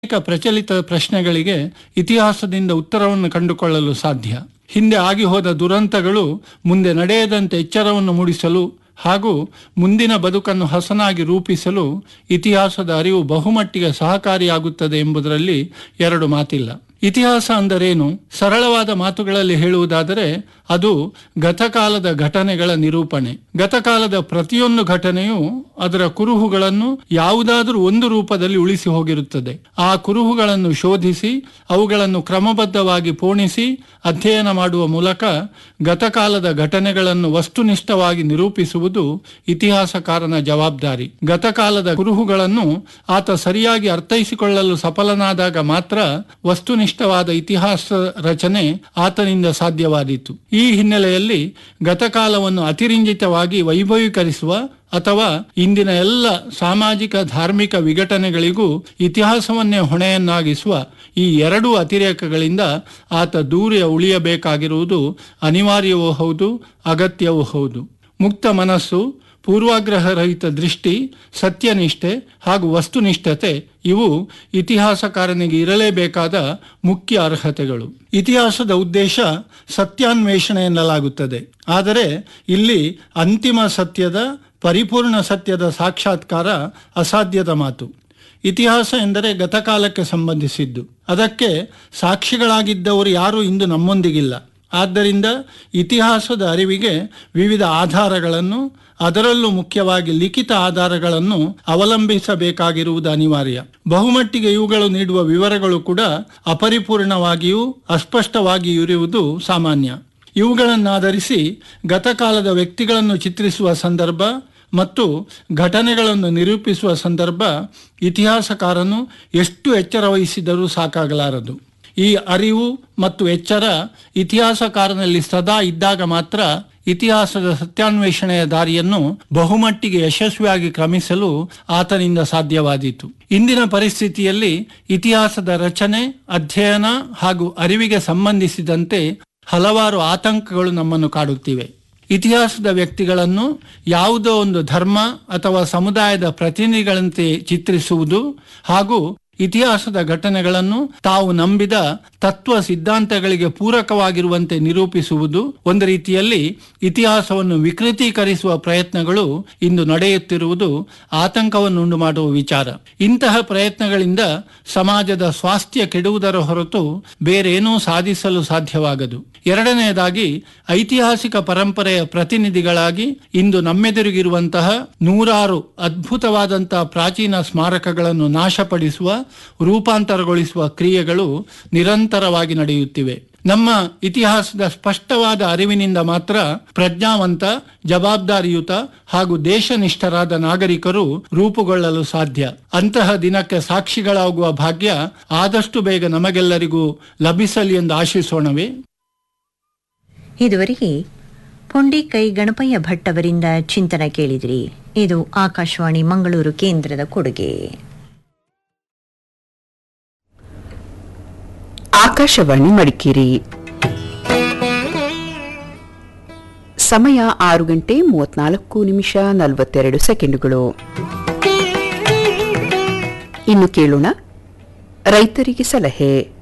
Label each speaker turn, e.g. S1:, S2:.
S1: ಅನೇಕ ಪ್ರಚಲಿತ ಪ್ರಶ್ನೆಗಳಿಗೆ ಇತಿಹಾಸದಿಂದ ಉತ್ತರವನ್ನು ಕಂಡುಕೊಳ್ಳಲು ಸಾಧ್ಯ ಹಿಂದೆ ಆಗಿ ಹೋದ ದುರಂತಗಳು ಮುಂದೆ ನಡೆಯದಂತೆ ಎಚ್ಚರವನ್ನು ಮೂಡಿಸಲು ಹಾಗೂ ಮುಂದಿನ ಬದುಕನ್ನು ಹಸನಾಗಿ ರೂಪಿಸಲು ಇತಿಹಾಸದ ಅರಿವು ಬಹುಮಟ್ಟಿಗೆ ಸಹಕಾರಿಯಾಗುತ್ತದೆ ಎಂಬುದರಲ್ಲಿ ಎರಡು ಮಾತಿಲ್ಲ ಇತಿಹಾಸ ಅಂದರೇನು ಸರಳವಾದ ಮಾತುಗಳಲ್ಲಿ ಹೇಳುವುದಾದರೆ ಅದು ಗತಕಾಲದ ಘಟನೆಗಳ ನಿರೂಪಣೆ ಗತಕಾಲದ ಪ್ರತಿಯೊಂದು ಘಟನೆಯು ಅದರ ಕುರುಹುಗಳನ್ನು ಯಾವುದಾದರೂ ಒಂದು ರೂಪದಲ್ಲಿ ಉಳಿಸಿ ಹೋಗಿರುತ್ತದೆ ಆ ಕುರುಹುಗಳನ್ನು ಶೋಧಿಸಿ ಅವುಗಳನ್ನು ಕ್ರಮಬದ್ಧವಾಗಿ ಪೋಣಿಸಿ ಅಧ್ಯಯನ ಮಾಡುವ ಮೂಲಕ ಗತಕಾಲದ ಘಟನೆಗಳನ್ನು ವಸ್ತುನಿಷ್ಠವಾಗಿ ನಿರೂಪಿಸುವುದು ಇತಿಹಾಸಕಾರನ ಜವಾಬ್ದಾರಿ ಗತಕಾಲದ ಕುರುಹುಗಳನ್ನು ಆತ ಸರಿಯಾಗಿ ಅರ್ಥೈಸಿಕೊಳ್ಳಲು ಸಫಲನಾದಾಗ ಮಾತ್ರ ವಸ್ತುನಿಷ್ಠವಾದ ಇತಿಹಾಸ ರಚನೆ ಆತನಿಂದ ಸಾಧ್ಯವಾದೀತು ಈ ಹಿನ್ನೆಲೆಯಲ್ಲಿ ಗತಕಾಲವನ್ನು ಅತಿರಂಜಿತವಾಗಿ ವೈಭವೀಕರಿಸುವ ಅಥವಾ ಇಂದಿನ ಎಲ್ಲ ಸಾಮಾಜಿಕ ಧಾರ್ಮಿಕ ವಿಘಟನೆಗಳಿಗೂ ಇತಿಹಾಸವನ್ನೇ ಹೊಣೆಯನ್ನಾಗಿಸುವ ಈ ಎರಡೂ ಅತಿರೇಕಗಳಿಂದ ಆತ ದೂರ ಉಳಿಯಬೇಕಾಗಿರುವುದು ಅನಿವಾರ್ಯವೂ ಹೌದು ಅಗತ್ಯವೂ ಹೌದು ಮುಕ್ತ ಮನಸ್ಸು ಪೂರ್ವಾಗ್ರಹರಹಿತ ದೃಷ್ಟಿ ಸತ್ಯನಿಷ್ಠೆ ಹಾಗೂ ವಸ್ತುನಿಷ್ಠತೆ ಇವು ಇತಿಹಾಸಕಾರನಿಗೆ ಇರಲೇಬೇಕಾದ ಮುಖ್ಯ ಅರ್ಹತೆಗಳು ಇತಿಹಾಸದ ಉದ್ದೇಶ ಸತ್ಯಾನ್ವೇಷಣೆ ಎನ್ನಲಾಗುತ್ತದೆ ಆದರೆ ಇಲ್ಲಿ ಅಂತಿಮ ಸತ್ಯದ ಪರಿಪೂರ್ಣ ಸತ್ಯದ ಸಾಕ್ಷಾತ್ಕಾರ ಅಸಾಧ್ಯದ ಮಾತು ಇತಿಹಾಸ ಎಂದರೆ ಗತಕಾಲಕ್ಕೆ ಸಂಬಂಧಿಸಿದ್ದು ಅದಕ್ಕೆ ಸಾಕ್ಷಿಗಳಾಗಿದ್ದವರು ಯಾರೂ ಇಂದು ನಮ್ಮೊಂದಿಗಿಲ್ಲ ಆದ್ದರಿಂದ ಇತಿಹಾಸದ ಅರಿವಿಗೆ ವಿವಿಧ ಆಧಾರಗಳನ್ನು ಅದರಲ್ಲೂ ಮುಖ್ಯವಾಗಿ ಲಿಖಿತ ಆಧಾರಗಳನ್ನು ಅವಲಂಬಿಸಬೇಕಾಗಿರುವುದು ಅನಿವಾರ್ಯ ಬಹುಮಟ್ಟಿಗೆ ಇವುಗಳು ನೀಡುವ ವಿವರಗಳು ಕೂಡ ಅಪರಿಪೂರ್ಣವಾಗಿಯೂ ಅಸ್ಪಷ್ಟವಾಗಿಯೂ ಇರುವುದು ಸಾಮಾನ್ಯ ಇವುಗಳನ್ನಾಧರಿಸಿ ಗತಕಾಲದ ವ್ಯಕ್ತಿಗಳನ್ನು ಚಿತ್ರಿಸುವ ಸಂದರ್ಭ ಮತ್ತು ಘಟನೆಗಳನ್ನು ನಿರೂಪಿಸುವ ಸಂದರ್ಭ ಇತಿಹಾಸಕಾರನು ಎಷ್ಟು ಎಚ್ಚರ ವಹಿಸಿದರೂ ಸಾಕಾಗಲಾರದು ಈ ಅರಿವು ಮತ್ತು ಎಚ್ಚರ ಇತಿಹಾಸಕಾರನಲ್ಲಿ ಸದಾ ಇದ್ದಾಗ ಮಾತ್ರ ಇತಿಹಾಸದ ಸತ್ಯಾನ್ವೇಷಣೆಯ ದಾರಿಯನ್ನು ಬಹುಮಟ್ಟಿಗೆ ಯಶಸ್ವಿಯಾಗಿ ಕ್ರಮಿಸಲು ಆತನಿಂದ ಸಾಧ್ಯವಾದೀತು ಇಂದಿನ ಪರಿಸ್ಥಿತಿಯಲ್ಲಿ ಇತಿಹಾಸದ ರಚನೆ ಅಧ್ಯಯನ ಹಾಗೂ ಅರಿವಿಗೆ ಸಂಬಂಧಿಸಿದಂತೆ ಹಲವಾರು ಆತಂಕಗಳು ನಮ್ಮನ್ನು ಕಾಡುತ್ತಿವೆ ಇತಿಹಾಸದ ವ್ಯಕ್ತಿಗಳನ್ನು ಯಾವುದೋ ಒಂದು ಧರ್ಮ ಅಥವಾ ಸಮುದಾಯದ ಪ್ರತಿನಿಧಿಗಳಂತೆ ಚಿತ್ರಿಸುವುದು ಹಾಗೂ ಇತಿಹಾಸದ ಘಟನೆಗಳನ್ನು ತಾವು ನಂಬಿದ ತತ್ವ ಸಿದ್ಧಾಂತಗಳಿಗೆ ಪೂರಕವಾಗಿರುವಂತೆ ನಿರೂಪಿಸುವುದು ಒಂದು ರೀತಿಯಲ್ಲಿ ಇತಿಹಾಸವನ್ನು ವಿಕೃತೀಕರಿಸುವ ಪ್ರಯತ್ನಗಳು ಇಂದು ನಡೆಯುತ್ತಿರುವುದು ಆತಂಕವನ್ನುಂಟು ಮಾಡುವ ವಿಚಾರ ಇಂತಹ ಪ್ರಯತ್ನಗಳಿಂದ ಸಮಾಜದ ಸ್ವಾಸ್ಥ್ಯ ಕೆಡುವುದರ ಹೊರತು ಬೇರೇನೂ ಸಾಧಿಸಲು ಸಾಧ್ಯವಾಗದು ಎರಡನೆಯದಾಗಿ ಐತಿಹಾಸಿಕ ಪರಂಪರೆಯ ಪ್ರತಿನಿಧಿಗಳಾಗಿ ಇಂದು ನಮ್ಮೆದುರಿಗಿರುವಂತಹ ನೂರಾರು ಅದ್ಭುತವಾದಂತಹ ಪ್ರಾಚೀನ ಸ್ಮಾರಕಗಳನ್ನು ನಾಶಪಡಿಸುವ ರೂಪಾಂತರಗೊಳಿಸುವ ಕ್ರಿಯೆಗಳು ನಿರಂತರವಾಗಿ ನಡೆಯುತ್ತಿವೆ ನಮ್ಮ ಇತಿಹಾಸದ ಸ್ಪಷ್ಟವಾದ ಅರಿವಿನಿಂದ ಮಾತ್ರ ಪ್ರಜ್ಞಾವಂತ ಜವಾಬ್ದಾರಿಯುತ ಹಾಗೂ ದೇಶನಿಷ್ಠರಾದ ನಾಗರಿಕರು ರೂಪುಗೊಳ್ಳಲು ಸಾಧ್ಯ ಅಂತಹ ದಿನಕ್ಕೆ ಸಾಕ್ಷಿಗಳಾಗುವ ಭಾಗ್ಯ ಆದಷ್ಟು ಬೇಗ ನಮಗೆಲ್ಲರಿಗೂ ಲಭಿಸಲಿ ಎಂದು ಆಶಿಸೋಣವೇ
S2: ಇದುವರೆಗೆ ಪೊಂಡಿಕೈ ಗಣಪಯ್ಯ ಭಟ್ ಅವರಿಂದ ಚಿಂತನ ಕೇಳಿದಿರಿ ಇದು ಆಕಾಶವಾಣಿ ಮಂಗಳೂರು ಕೇಂದ್ರದ ಕೊಡುಗೆ
S3: ಆಕಾಶವಾಣಿ ಮಡಿಕೇರಿ ಸಮಯ ಆರು ಗಂಟೆ ಮೂವತ್ನಾಲ್ಕು ನಿಮಿಷ ನಲವತ್ತೆರಡು ಸೆಕೆಂಡುಗಳು ಇನ್ನು ಕೇಳೋಣ ರೈತರಿಗೆ ಸಲಹೆ